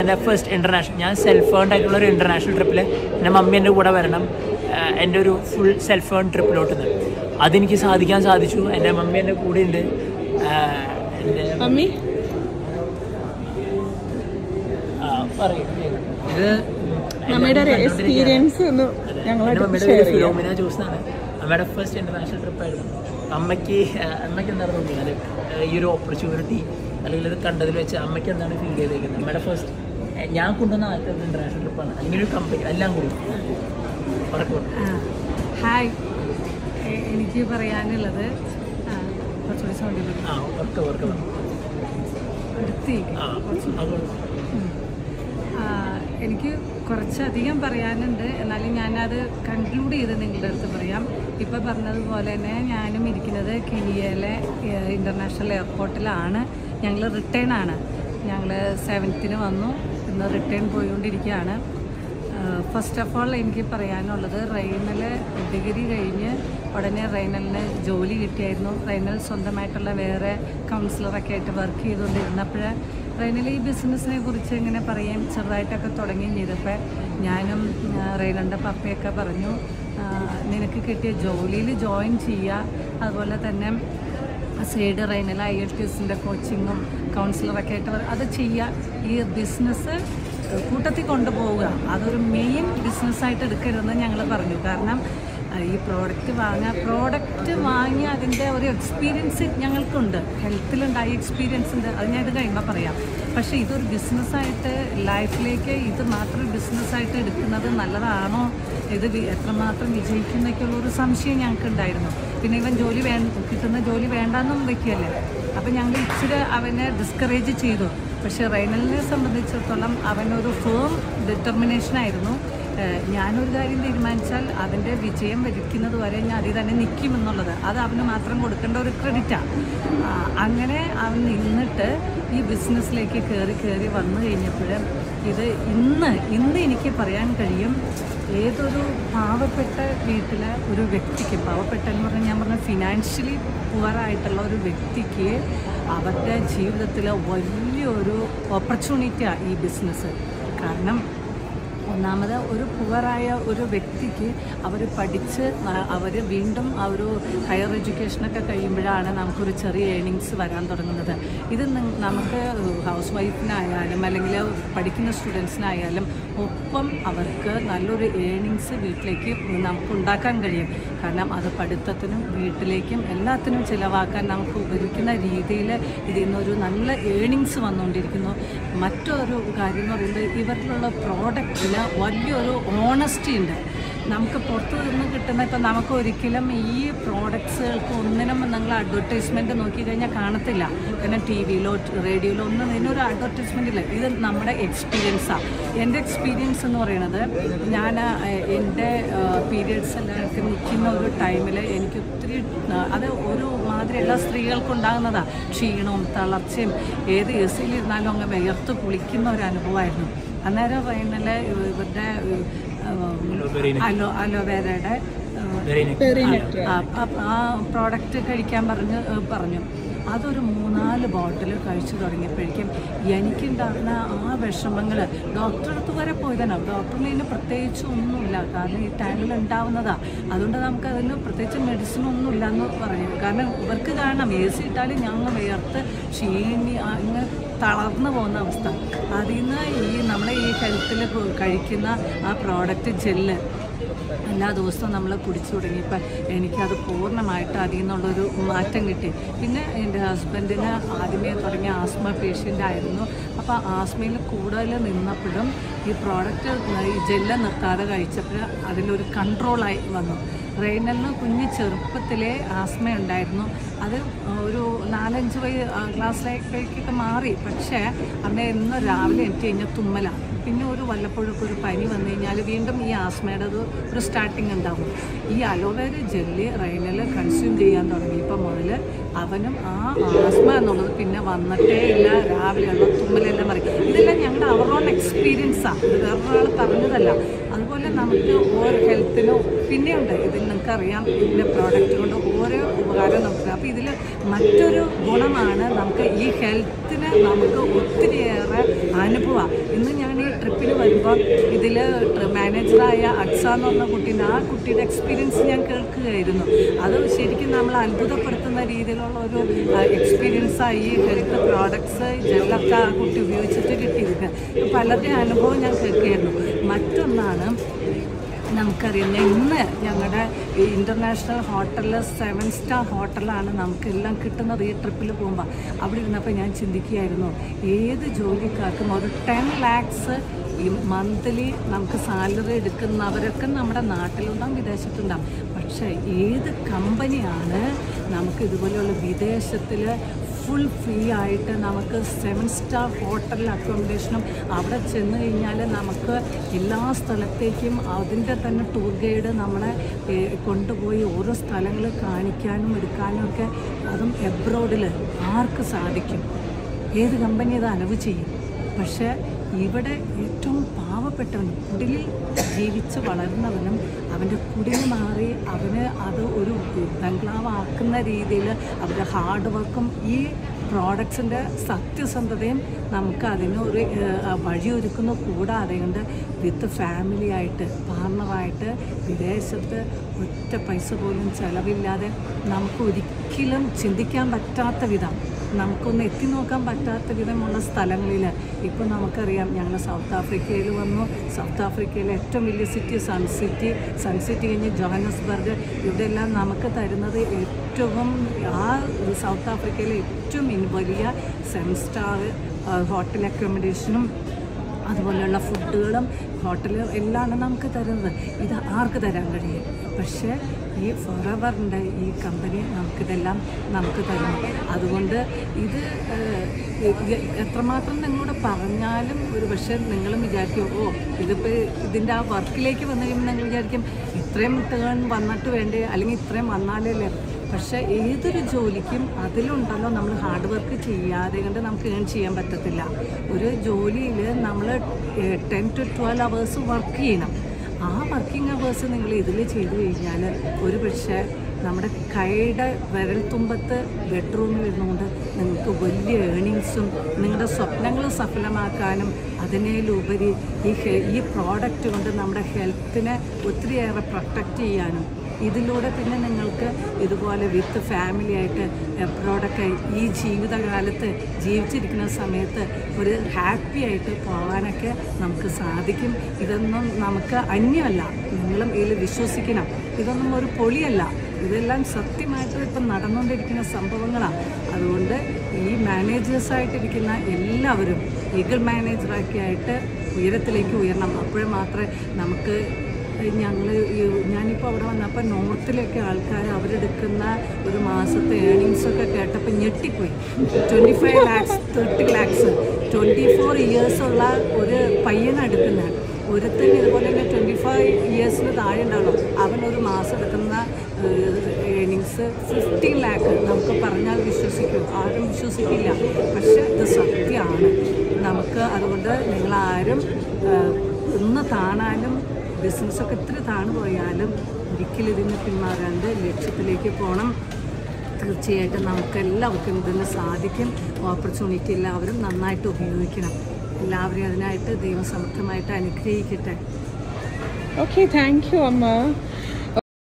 എൻ്റെ first international ഞാൻ self earned ആയിട്ടുള്ള ഒരു ഇൻ്റർനാഷണൽ ട്രിപ്പിൽ എൻ്റെ മമ്മി എൻ്റെ കൂടെ വരണം ആഹ് എൻ്റെ ഒരു ഫുൾ സെൽഫ് ഏൺ ട്രിപ്പിലോട്ട് നിന്ന് അതെനിക്ക് സാധിക്കാൻ സാധിച്ചു എൻ്റെ മമ്മി എൻ്റെ കൂടെ ഉണ്ട് ആഹ് എൻ്റെ മമ്മി ആ, പറയൂ ഇത് മമ്മിയുടെ ഒരു എക്സ്പീരിയൻസ് ഒന്ന് എൻ്റെ ഞങ്ങളായിട്ട് മമ്മിയുടെ ഷെയർ പേര് ചെയ്യാം ഫിലോമിന ജോസാണ് അമ്മയുടെ ഫസ്റ്റ് ഇൻ്റർനാഷണൽ ട്രിപ്പായിരുന്നു അമ്മയ്ക്ക് ആ, അമ്മയ്ക്ക് എന്താണ് തോന്നിയത് ഈ ഒരു ഓപ്പർച്യൂണിറ്റി അല്ലെങ്കിൽ ഇത് കണ്ടതിൽ വെച്ച് അമ്മയ്ക്ക് എന്താണ് ഫീൽ ചെയ്തേക്കുന്നത് അമ്മയുടെ ഫസ്റ്റ് ഞാൻ കൊണ്ടുവന്ന ആദ്യത്തെ ഇൻ്റർനാഷണൽ ട്രിപ്പാണ് അല്ലെങ്കിൽ ഒരു കമ്പനി എല്ലാം കൂടി പറഞ്ഞു ഹായ് എ- എനിക്ക് പറയാനുള്ളത് ആ, കുറച്ചുകൂടി സൗണ്ടിൽ ആ ഓർക്ക ഓർക്ക അടുത്തേക്ക് ആ അപ്പോൾ ആ, എനിക്ക് കുറച്ചധികം പറയാനുണ്ട് എന്നാലും ഞാനത് കൺക്ലൂഡ് ചെയ്ത് നിങ്ങളുടെ അടുത്ത് പറയാം ഇപ്പോൾ പറഞ്ഞതുപോലെ തന്നെ ഞാനും ഇരിക്കുന്നത് കിനിയയിലെ ഇൻ്റർനാഷണൽ എയർപോർട്ടിലാണ് ഞങ്ങൾ റിട്ടേൺ ആണ് ഞങ്ങൾ സെവൻത്തിന് വന്നു ഇന്ന് റിട്ടേൺ പോയിക്കൊണ്ടിരിക്കുകയാണ് ഫസ്റ്റ് ഓഫ് ഓൾ എനിക്ക് പറയാനുള്ളത് റൈനൽ ഡിഗ്രി കഴിഞ്ഞ് ഉടനെ റൈനലിന് ജോലി കിട്ടിയായിരുന്നു റൈനൽ സ്വന്തമായിട്ടുള്ള വേറെ കൗൺസിലറൊക്കെ ആയിട്ട് വർക്ക് ചെയ്തുകൊണ്ടിരുന്നപ്പോൾ റൈനൽ ഈ ബിസിനസ്സിനെ കുറിച്ച് ഇങ്ങനെ പറയാൻ ചെറുതായിട്ടൊക്കെ തുടങ്ങുകയും ചെയ്തപ്പോൾ ഞാനും ആ, റൈനലിൻ്റെ പപ്പയൊക്കെ പറഞ്ഞു ആ, നിനക്ക് കിട്ടിയ ജോലിയിൽ ജോയിൻ ചെയ്യുക അതുപോലെ തന്നെ സൈഡ് റൈനൽ ഐ എൽ ടി എസിൻ്റെ കോച്ചിങ്ങും കൗൺസിലറൊക്കെ ആയിട്ട് വർ- അത് ചെയ്യുക ഈ ബിസിനസ് കൂട്ടത്തിൽ കൊണ്ടുപോവുക അതൊരു മെയിൻ ബിസിനസ്സായിട്ട് എടുക്കരുതെന്ന് ഞങ്ങൾ പറഞ്ഞു കാരണം ആ, ഈ പ്രോഡക്റ്റ് വാങ്ങുക പ്രോഡക്റ്റ് വാങ്ങി അതിൻ്റെ ഒരു എക്സ്പീരിയൻസ് ഞങ്ങൾക്കുണ്ട് ഹെൽത്തിലുണ്ടായ എക്സ്പീരിയൻസ് ഉണ്ട് അത് ഞാൻ ഇത് കഴിയുമ്പോൾ പറയാം പക്ഷേ ഇതൊരു ബിസിനസ്സായിട്ട് ലൈഫിലേക്ക് ഇത് മാത്രം ബിസിനസ്സായിട്ട് എടുക്കുന്നത് നല്ലതാണോ ഇത് വി- എത്രമാത്രം വിജയിക്കുന്നൊക്കെയുള്ള ഒരു സംശയം ഞങ്ങൾക്ക് ഉണ്ടായിരുന്നു പിന്നെ ഇവൻ ജോലി വേ കിട്ടുന്ന ജോലി വേണ്ടാന്നും വെക്കുകയല്ലേ അപ്പം ഞങ്ങൾ ഇച്ചിരി അവനെ ഡിസ്കറേജ് ചെയ്തു പക്ഷേ റൈനലിനെ സംബന്ധിച്ചിടത്തോളം അവനൊരു ഫേം ഡിറ്റർമിനേഷൻ ആയിരുന്നു ഏഹ് ഞാനൊരു കാര്യം തീരുമാനിച്ചാൽ അതിൻ്റെ വിജയം വരിക്കുന്നത് വരെ ഞാൻ അതിൽ തന്നെ നിൽക്കുമെന്നുള്ളത് അത് അവന് മാത്രം കൊടുക്കേണ്ട ഒരു ക്രെഡിറ്റാണ് അങ്ങനെ അവൻ നിന്നിട്ട് ഈ ബിസിനസ്സിലേക്ക് കയറി കയറി വന്നു കഴിഞ്ഞപ്പോൾ ഇത് ഇന്ന് ഇന്ന് എനിക്ക് പറയാൻ കഴിയും ഏതൊരു പാവപ്പെട്ട വീട്ടിലെ ഒരു വ്യക്തിക്ക് പാവപ്പെട്ട എന്ന് പറഞ്ഞാൽ ഞാൻ പറഞ്ഞ ഫിനാൻഷ്യലി പുവറായിട്ടുള്ള ഒരു വ്യക്തിക്ക് അവരുടെ ജീവിതത്തിലെ വലിയൊരു ഓപ്പർച്യൂണിറ്റിയാണ് ഈ ബിസിനസ് കാരണം ഒന്നാമത് ഒരു പുവറായ ഒരു വ്യക്തിക്ക് അവർ പഠിച്ച് അവർ വീണ്ടും ആ ഒരു ഹയർ എഡ്യൂക്കേഷനൊക്കെ കഴിയുമ്പോഴാണ് നമുക്കൊരു ചെറിയ ഏണിങ്സ് വരാൻ തുടങ്ങുന്നത് ഇത് നി- നമുക്ക് ഹൗസ് വൈഫിനായാലും അല്ലെങ്കിൽ പഠിക്കുന്ന സ്റ്റുഡൻസിനായാലും ഒപ്പം അവർക്ക് നല്ലൊരു ഏണിങ്സ് വീട്ടിലേക്ക് നമുക്ക് ഉണ്ടാക്കാൻ കഴിയും കാരണം അത് പഠിത്തത്തിനും വീട്ടിലേക്കും എല്ലാത്തിനും ചിലവാക്കാൻ നമുക്ക് ഉപയോഗിക്കുന്ന രീതിയിൽ ഇതിൽ നിന്നൊരു നല്ല ഏണിങ്സ് വന്നുകൊണ്ടിരിക്കുന്നു മറ്റൊരു കാര്യം എന്ന് പറയുന്നത് ഇവരിലുള്ള പ്രോഡക്റ്റിന് വലിയൊരു ഓണസ്റ്റി ഉണ്ട് നമുക്ക് പുറത്തു നിന്ന് കിട്ടുന്ന ഇപ്പം നമുക്ക് ഒരിക്കലും ഈ പ്രോഡക്ട്സുകൾക്ക് ഒന്നിനും നിങ്ങൾ അഡ്വർടൈസ്മെൻറ്റ് നോക്കിക്കഴിഞ്ഞാൽ കാണത്തില്ല കാരണം ടി വിയിലോ റേഡിയോയിലോ ഒന്നും ഇതിനൊരു അഡ്വർടൈസ്മെൻ്റ് ഇല്ല ഇത് നമ്മുടെ എക്സ്പീരിയൻസാണ് എൻ്റെ എക്സ്പീരിയൻസ് എന്ന് പറയുന്നത് ഞാൻ എൻ്റെ പീരിയഡ്സ് എല്ലാവർക്കും നിൽക്കുന്ന ഒരു ടൈമിൽ എനിക്ക് ഒത്തിരി ആ, അത് ഒരു മാതിരി എല്ലാ സ്ത്രീകൾക്കും ഉണ്ടാകുന്നതാണ് ക്ഷീണവും തളർച്ചയും ഏത് എ സിയിലിരുന്നാലും അങ്ങ് വിയർത്ത് കുളിക്കുന്ന ഒരു അനുഭവമായിരുന്നു അന്നേരം പറയുന്നില്ല ഇവരുടെ അലോ അലോവേരയുടെ ആ, ആ, ആ പ്രോഡക്റ്റ് കഴിക്കാൻ പറഞ്ഞ് ഏ, പറഞ്ഞു അതൊരു മൂന്നാല് ബോട്ടിൽ കഴിച്ചു തുടങ്ങിയപ്പോഴേക്കും എനിക്കുണ്ടാകുന്ന ആ വിഷമങ്ങൾ ഡോക്ടറെ അടുത്ത് വരെ പോയതാണ് ഡോക്ടറിന് ഇതിന് പ്രത്യേകിച്ച് ഒന്നുമില്ല കാരണം ഈ ടൈമിൽ ഉണ്ടാവുന്നതാണ് അതുകൊണ്ട് നമുക്ക് അതിന് പ്രത്യേകിച്ച് മെഡിസിൻ ഒന്നുമില്ല എന്ന് പറഞ്ഞു കാരണം ഇവർക്ക് കാണാം എ സി ഇട്ടാലും ഞങ്ങൾ വിയർത്ത് ക്ഷീണി അങ്ങ് തളർന്നു പോകുന്ന അവസ്ഥ അതിൽ നിന്ന് ഈ നമ്മളെ ഈ ഹെൽത്തിൽ കഴിക്കുന്ന ആ പ്രോഡക്റ്റ് ജെല്ല് എല്ലാ ദിവസവും നമ്മൾ കുടിച്ചു തുടങ്ങിയപ്പോൾ എനിക്കത് പൂർണ്ണമായിട്ട് അതിൽ നിന്നുള്ളൊരു മാറ്റം കിട്ടി പിന്നെ എൻ്റെ ഹസ്ബൻഡിന് ആദ്യമേ തുടങ്ങിയ ആസ്മ പേഷ്യൻ്റ് ആയിരുന്നു അപ്പോൾ ആസ്മയിൽ കൂടുതൽ നിന്നപ്പോഴും ഈ പ്രോഡക്റ്റ് ഈ ജെല്ല് നിർത്താതെ കഴിച്ചപ്പോൾ അതിലൊരു കൺട്രോളായി വന്നു റെയ്നലിന് കുഞ്ഞ് ചെറുപ്പത്തിലെ ആസ്മ ഉണ്ടായിരുന്നു അത് ഒരു നാലഞ്ച് വയ ക്ലാസ്സിലേക്കൊക്കെ മാറി പക്ഷേ അന്ന് എന്ന് രാവിലെ എനിക്ക് കഴിഞ്ഞാൽ തുമ്മലാണ് പിന്നെ ഒരു വല്ലപ്പോഴൊക്കെ ഒരു പനി വന്നു കഴിഞ്ഞാൽ വീണ്ടും ഈ ആസ്മയുടെ ഒരു ഒരു സ്റ്റാർട്ടിങ് ഉണ്ടാവും ഈ അലോവേര ജെല്ലി റൈനൽ കൺസ്യൂം ചെയ്യാൻ തുടങ്ങിയപ്പോൾ മുതൽ അവനും ആ ആസ്മ എന്നുള്ളത് പിന്നെ വന്നിട്ടേ ഇല്ല രാവിലെയുള്ള തുമ്മലെല്ലാം മറി ഇതെല്ലാം ഞങ്ങളുടെ അവറോൺ എക്സ്പീരിയൻസാണ് ഇത് വേറൊരാൾ പറഞ്ഞതല്ല അതുപോലെ നമുക്ക് ഓരോ ഹെൽത്തിനും പിന്നെയുണ്ട് ഇത് നിങ്ങൾക്കറിയാം ഇതിൻ്റെ പ്രോഡക്റ്റ് കൊണ്ട് ഓരോ ഉപകാരം നമുക്ക് അപ്പോൾ ഇതിൽ മറ്റൊരു ഗുണമാണ് നമുക്ക് ഈ ഹെൽത്തിന് നമുക്ക് ഒത്തിരിയേറെ അനുഭവമാണ് ഇന്ന് ഞാൻ ഈ ട്രിപ്പിന് വരുമ്പോൾ ഇതിൽ മാനേജറായ അക്സ എന്ന് പറഞ്ഞ കുട്ടീൻ്റെ ആ കുട്ടിയുടെ എക്സ്പീരിയൻസ് ഞാൻ കേൾക്കുകയായിരുന്നു അത് ശരിക്കും നമ്മൾ അത്ഭുതപ്പെടുത്തുന്ന രീതിയിലുള്ള ഒരു എക്സ്പീരിയൻസായി ഈ ഹെൽത്ത് പ്രോഡക്ട്സ് ജെല്ലൊക്കെ ആ കുട്ടി ഉപയോഗിച്ചിട്ട് കിട്ടിയത് പലരുടെയും അനുഭവം ഞാൻ കേൾക്കുകയായിരുന്നു മറ്റൊന്നാണ് നമുക്കറിയാം ഇന്ന് ഞങ്ങളുടെ ഇൻ്റർനാഷണൽ ഹോട്ടലിൽ സെവൻ സ്റ്റാർ ഹോട്ടലാണ് നമുക്കെല്ലാം കിട്ടുന്നത് ഈ ട്രിപ്പിൽ പോകുമ്പോൾ അവിടെ ഇരുന്നപ്പോൾ ഞാൻ ചിന്തിക്കുകയായിരുന്നു ഏത് ജോലിക്കാർക്കും ഒരു ടെൻ ലാക്സ് ഈ മന്ത്ലി നമുക്ക് സാലറി എടുക്കുന്നവരൊക്കെ നമ്മുടെ നാട്ടിലുണ്ടാവും വിദേശത്തുണ്ടാവും പക്ഷേ ഏത് കമ്പനിയാണ് നമുക്ക് ഇതുപോലെയുള്ള വിദേശത്തിൽ ഫുൾ ഫ്രീ ആയിട്ട് നമുക്ക് സെവൻ സ്റ്റാർ ഹോട്ടൽ അക്കോമഡേഷനും അവിടെ ചെന്ന് കഴിഞ്ഞാൽ നമുക്ക് എല്ലാ സ്ഥലത്തേക്കും അതിൻ്റെ തന്നെ ടൂർ ഗൈഡ് നമ്മളെ ഏ, കൊണ്ടുപോയി ഓരോ സ്ഥലങ്ങൾ കാണിക്കാനും എടുക്കാനും ഒക്കെ അതും എബ്രോഡിൽ ആർക്ക് സാധിക്കും ഏത് കമ്പനി അത് അലവ് ചെയ്യും പക്ഷേ ഇവിടെ ഏറ്റവും പാവപ്പെട്ടവൻ കുടിലിൽ ജീവിച്ച് വളർന്നവനും അവൻ്റെ കുടിൽ മാറി അവന് അത് ഒരു ബംഗ്ലാവ് ആക്കുന്ന രീതിയിൽ അവരുടെ ഹാർഡ് വർക്കും ഈ പ്രോഡക്ട്സിൻ്റെ സത്യസന്ധതയും നമുക്ക് അതിന് ഒരു ഏഹ്, വഴിയൊരുക്കുന്ന കൂടാതെ കൊണ്ട് വിത്ത് ഫാമിലി ആയിട്ട് പാർട്ണറായിട്ട് വിദേശത്ത് ഒറ്റ പൈസ പോലും ചിലവില്ലാതെ നമുക്ക് ഒരിക്കലും ചിന്തിക്കാൻ പറ്റാത്ത വിധം നമുക്കൊന്ന് എത്തി നോക്കാൻ പറ്റാത്ത വിധമുള്ള സ്ഥലങ്ങളിൽ ഇപ്പോൾ നമുക്കറിയാം ഞങ്ങൾ സൗത്ത് ആഫ്രിക്കയിൽ വന്നു സൗത്ത് ആഫ്രിക്കയിലെ ഏറ്റവും വലിയ city Sun City Sun City കഴിഞ്ഞ് ജോഹനസ്ബർഗ് ഇവിടെയെല്ലാം നമുക്ക് തരുന്നത് ഏറ്റവും ആ സൗത്ത് ആഫ്രിക്കയിലെ ഏറ്റവും ഇൻ- വലിയ സെവൻ സ്റ്റാർ ഹോട്ടൽ അക്കോമഡേഷനും അതുപോലെയുള്ള ഫുഡുകളും ഹോട്ടലും എല്ലാമാണ് നമുക്ക് തരുന്നത് ഇത് ആർക്ക് തരാൻ കഴിയും പക്ഷേ ഈ ഫോറവറിൻ്റെ ഈ കമ്പനി നമുക്കിതെല്ലാം നമുക്ക് തരുന്നു അതുകൊണ്ട് ഇത് ഏഹ്, ഇത് എത്രമാത്രം നിങ്ങളോട് പറഞ്ഞാലും ഒരു പക്ഷേ നിങ്ങളും വിചാരിക്കും ഓ ഇതിപ്പോൾ ഇതിൻ്റെ ആ വർക്കിലേക്ക് വന്നു കഴിയുമ്പോൾ നിങ്ങൾ വിചാരിക്കും ഇത്രയും ടേൺ വന്നിട്ട് വേണ്ടേ അല്ലെങ്കിൽ ഇത്രയും വന്നാലല്ലേ പക്ഷേ ഏതൊരു ജോലിക്കും അതിലുണ്ടല്ലോ നമ്മൾ ഹാർഡ് വർക്ക് ചെയ്യാതെ കൊണ്ട് നമുക്ക് ഏൺ ചെയ്യാൻ പറ്റത്തില്ല ഒരു ജോലിയിൽ നമ്മൾ ten to twelve hours work ചെയ്യണം ആ വർക്കിംഗ് അവേഴ്സ് നിങ്ങൾ ഇതിൽ ചെയ്തു കഴിഞ്ഞാൽ ഒരു പക്ഷേ നമ്മുടെ കൈയുടെ വിരൽത്തുമ്പത്ത് ബെഡ്റൂമിൽ ഇരുന്നുകൊണ്ട് നിങ്ങൾക്ക് വലിയ ഏണിങ്സും നിങ്ങളുടെ സ്വപ്നങ്ങൾ സഫലമാക്കാനും അതിനേലുപരി ഈ ഹെ ഈ പ്രോഡക്റ്റ് കൊണ്ട് നമ്മുടെ ഹെൽത്തിനെ ഒത്തിരിയേറെ പ്രൊട്ടക്റ്റ് ചെയ്യാനും ഇതിലൂടെ പിന്നെ നിങ്ങൾക്ക് ഇതുപോലെ വിത്ത് ഫാമിലി ആയിട്ട് എബ്രോഡൊക്കെ ഈ ജീവിതകാലത്ത് ജീവിച്ചിരിക്കുന്ന സമയത്ത് ഒരു ഹാപ്പി ആയിട്ട് പോകാനൊക്കെ നമുക്ക് സാധിക്കും ഇതൊന്നും നമുക്ക് അന്യമല്ല നിങ്ങളും ഇതിൽ വിശ്വസിക്കണം ഇതൊന്നും ഒരു പൊളിയല്ല ഇതെല്ലാം സത്യമായിട്ട് ഇപ്പം നടന്നുകൊണ്ടിരിക്കുന്ന സംഭവങ്ങളാണ് അതുകൊണ്ട് ഈ മാനേജേഴ്സായിട്ടിരിക്കുന്ന എല്ലാവരും ഈഗിൾ മാനേജറൊക്കെ ആയിട്ട് ഉയരത്തിലേക്ക് ഉയരണം അപ്പോൾ മാത്രമേ നമുക്ക് ഞങ്ങൾ ഞാനിപ്പോൾ അവിടെ വന്നപ്പോൾ നോർത്തിലൊക്കെ ആൾക്കാർ അവരെടുക്കുന്ന ഒരു മാസത്തെ ഏണിങ്സ് ഒക്കെ കേട്ടപ്പോൾ ഞെട്ടിപ്പോയി twenty five lakhs thirty lakhs twenty four ഇയേഴ്സുള്ള ഒരു പയ്യനെടുക്കുന്ന ഒരുത്തൻ ഇതുപോലെ തന്നെ ട്വൻറ്റി ഫൈവ് ഇയേഴ്സിന് താഴെ ഉണ്ടാവണം അവൻ ഒരു മാസം എടുക്കുന്ന ഏണിങ്സ് ഫിഫ്റ്റീൻ ലാക്ക് നമുക്ക് പറഞ്ഞാൽ വിശ്വസിക്കും ആരും വിശ്വസിക്കില്ല പക്ഷെ ഇത് സത്യമാണ് നമുക്ക് അതുകൊണ്ട് നിങ്ങളാരും ഏഹ്, ഒന്ന് താണാലും ബിസിനസ്സൊക്കെ ഇത്തിരി താണു പോയാലും ഒരിക്കലും ഇതിന് പിന്മാറാണ്ട് ലക്ഷ്യത്തിലേക്ക് പോകണം തീർച്ചയായിട്ടും നമുക്ക് എല്ലാവർക്കും ഇതിന് സാധിക്കും ഓപ്പർച്യൂണിറ്റി എല്ലാവരും നന്നായിട്ട് ഉപയോഗിക്കണം എല്ലാവരെയും അതിനായിട്ട് ദൈവം സമർത്ഥമായിട്ട് അനുഗ്രഹിക്കട്ടെ Okay, thank you, Amma.